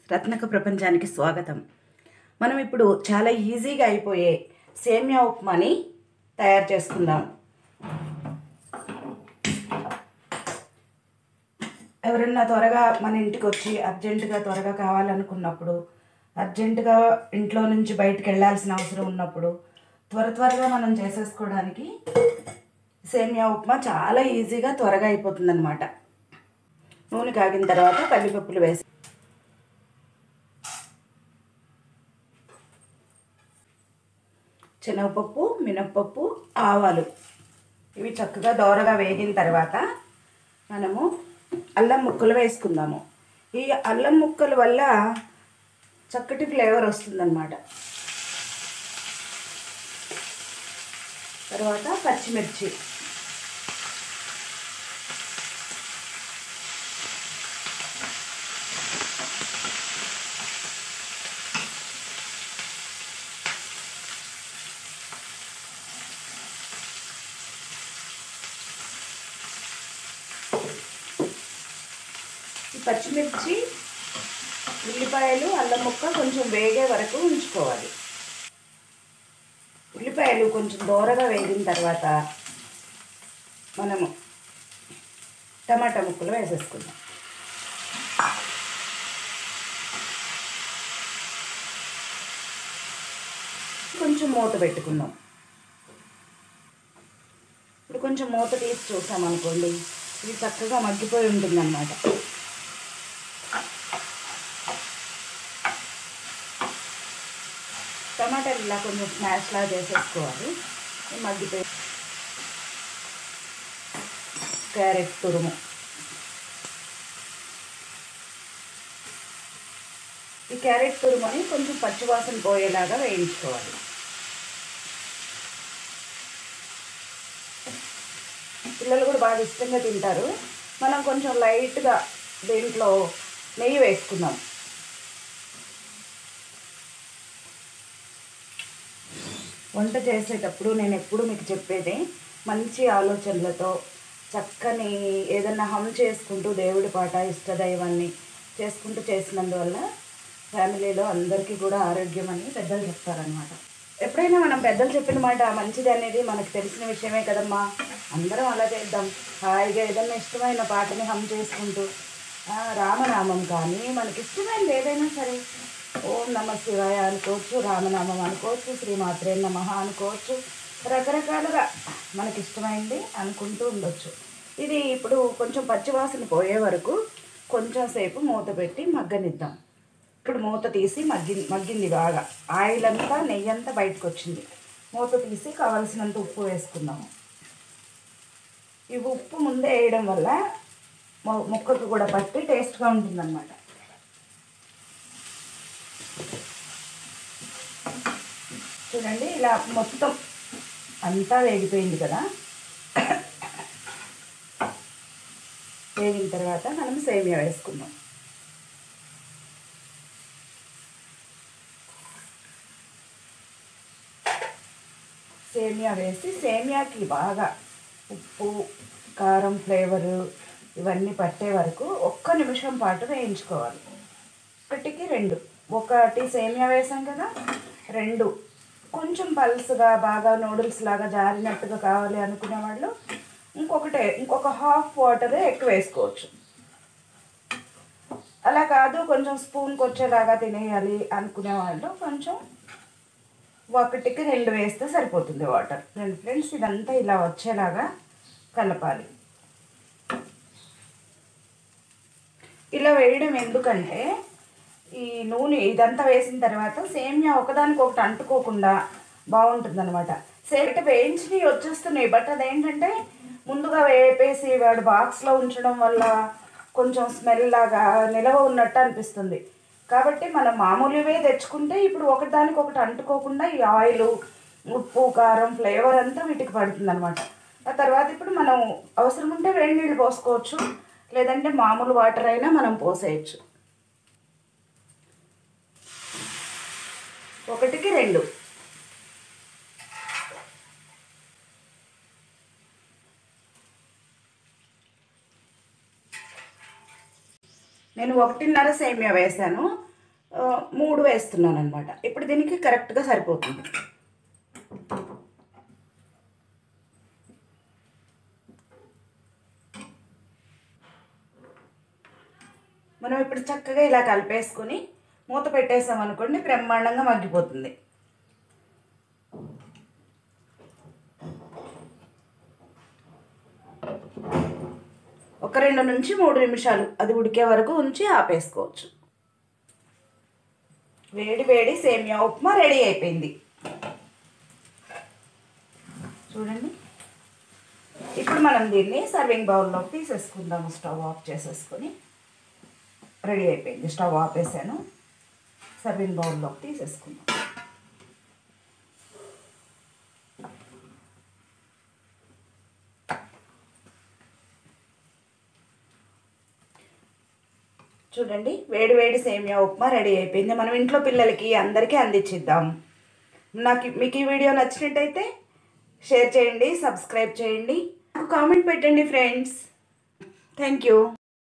రత్నక ప్రపంచానికి స్వాగతం మనం ఇప్పుడు చాలా ఈజీగా అయిపోయే సేమ్యా ఉప్మాని తయారు చేసుకుందాం ఎవరన్నా త్వరగా మన ఇంటికి వచ్చి అర్జెంటుగా త్వరగా కావాలనుకున్నప్పుడు అర్జెంటుగా ఇంట్లో నుంచి బయటికి వెళ్ళాల్సిన అవసరం ఉన్నప్పుడు త్వర త్వరగా మనం చేసేసుకోవడానికి సేమియా ఉప్మా చాలా ఈజీగా త్వరగా అయిపోతుంది అనమాట నూనె కాగిన తర్వాత పల్లిపప్పులు వేసి శనగపప్పు మినప్పప్పు ఆవాలు ఇవి చక్కగా దోరగా వేగిన తర్వాత మనము అల్లం ముక్కలు వేసుకుందాము ఈ అల్లం ముక్కల వల్ల చక్కటి ఫ్లేవర్ వస్తుందన్నమాట తర్వాత పచ్చిమిర్చి ఈ పచ్చిమిర్చి ఉల్లిపాయలు అల్లం ముక్క కొంచెం వేగే వరకు ఉంచుకోవాలి ఉల్లిపాయలు కొంచెం దూరగా వేగిన తర్వాత మనము టమాటా ముక్కలు వేసేసుకుందాం కొంచెం మూత పెట్టుకుందాం ఇప్పుడు కొంచెం మూత తీసి చూసామనుకోండి ఇది చక్కగా మగ్గిపోయి ఉంటుందన్నమాట టమాటాలు ఇలా కొంచెం స్మాష్లా చేసేసుకోవాలి మగ్గిపోయి క్యారెట్ తురుము ఈ క్యారెట్ తురుముని కొంచెం పచ్చివాసన పోయేలాగా వేయించుకోవాలి పిల్లలు కూడా బాగా ఇష్టంగా తింటారు మనం కొంచెం లైట్గా దీంట్లో నెయ్యి వేసుకుందాం వంట చేసేటప్పుడు నేను ఎప్పుడు మీకు చెప్పేది మంచి ఆలోచనలతో చక్కని ఏదన్నా హమ్ చేసుకుంటూ దేవుడి పాట ఇష్టదైవాన్ని చేసుకుంటూ చేసినందువల్ల ఫ్యామిలీలో అందరికీ కూడా ఆరోగ్యం అని పెద్దలు చెప్తారనమాట ఎప్పుడైనా మనం పెద్దలు చెప్పిన మాట మంచిది అనేది మనకు తెలిసిన విషయమే కదమ్మా అందరం అలా చేద్దాం హాయిగా ఏదన్నా ఇష్టమైన పాటని హమ్ చేసుకుంటూ ఆ, రామనామం కానీ మనకి ఇష్టమైనది ఏదైనా సరే ఓం నమ శివాయ అనుకోవచ్చు రామనామం అనుకోవచ్చు శ్రీమాత్రే నమ అనుకోవచ్చు రకరకాలుగా మనకి ఇష్టమైంది అనుకుంటూ ఉండొచ్చు ఇది ఇప్పుడు కొంచెం పచ్చివాసన పోయే వరకు కొంచెం సేపు మూత పెట్టి మగ్గనిద్దాం ఇప్పుడు మూత తీసి మగ్గి మగ్గింది బాగా ఆయిల్ అంతా నెయ్యి అంతా బయటకు వచ్చింది మూత తీసి కావలసినంత ఉప్పు వేసుకుందాము ఈ ఉప్పు ముందే వేయడం వల్ల మొ- ముక్కకు కూడా పట్టి టేస్ట్గా ఉంటుందన్నమాట చూడండి ఇలా మొత్తం అంతా వేగిపోయింది కదా వేగిన తర్వాత మనం సేమియా వేసుకుందాం సేమియా వేసి సేమియాకి బాగా ఉప్పు కారం ఫ్లేవరు ఇవన్నీ పట్టే వరకు ఒక్క నిమిషం పాటు వేయించుకోవాలి ఒకటికి రెండు ఒకటి సేమియా వేసాం కదా రెండు కొంచెం పల్స్గా బాగా నూడిల్స్ లాగా జారినట్టుగా కావాలి అనుకునే వాళ్ళు ఇంకొకటే ఇంకొక హాఫ్ వాటర్ ఎక్కువ వేసుకోవచ్చు అలా కాదు కొంచెం స్పూన్కి వచ్చేలాగా తినేయాలి అనుకునే వాళ్ళు కొంచెం ఒకటికి రెండు వేస్తే సరిపోతుంది వాటర్ రెండు ఫ్రెండ్స్ ఇదంతా ఇలా వచ్చేలాగా కలపాలి ఇలా వేయడం ఎందుకంటే ఈ నూనె ఇదంతా వేసిన తర్వాత సేమియా ఒకదానికి ఒకటి అంటుకోకుండా బాగుంటుంది అనమాట సేమిట వేయించినవి వచ్చేస్తున్నాయి బట్ అదేంటంటే ముందుగా వేపేసి వాడు బాక్స్లో ఉంచడం వల్ల కొంచెం స్మెల్ లాగా నిలవ ఉన్నట్టు అనిపిస్తుంది కాబట్టి మనం మామూలువే తెచ్చుకుంటే ఇప్పుడు ఒకదానికి ఒకటి అంటుకోకుండా ఈ ఆయిల్ ఉప్పు కారం ఫ్లేవర్ అంతా వీటికి పడుతుంది అనమాట ఆ తర్వాత ఇప్పుడు మనం అవసరం ఉంటే వేడి నీళ్ళు పోసుకోవచ్చు లేదంటే మామూలు వాటర్ అయినా మనం పోసేయచ్చు ఒకటికి రెండు నేను ఒకటిన్నర సేమియా వేశాను ఆ, మూడు వేస్తున్నాను అనమాట ఇప్పుడు దీనికి కరెక్ట్గా సరిపోతుంది మనం ఇప్పుడు చక్కగా ఇలా కలిపేసుకొని మూత పెట్టేసాం అనుకోండి బ్రహ్మాండంగా మగ్గిపోతుంది ఒక రెండు నుంచి మూడు నిమిషాలు అది ఉడికే వరకు ఉంచి ఆపేసుకోవచ్చు వేడి వేడి సేమియా ఉప్మా రెడీ అయిపోయింది చూడండి ఇప్పుడు మనం దీన్ని సర్వింగ్ బౌల్లోకి తీసేసుకుందాము స్టవ్ ఆఫ్ చేసేసుకొని రెడీ అయిపోయింది స్టవ్ ఆపేసాను సర్వింగ్ బౌల్లోకి తీసేసుకుందాం చూడండి వేడి వేడి సేమియా ఉప్మా రెడీ అయిపోయింది మనం ఇంట్లో పిల్లలకి అందరికీ అందించిద్దాం నాకు మీకు ఈ వీడియో నచ్చినట్టయితే షేర్ చేయండి సబ్స్క్రైబ్ చేయండి కామెంట్ పెట్టండి ఫ్రెండ్స్ థ్యాంక్ యూ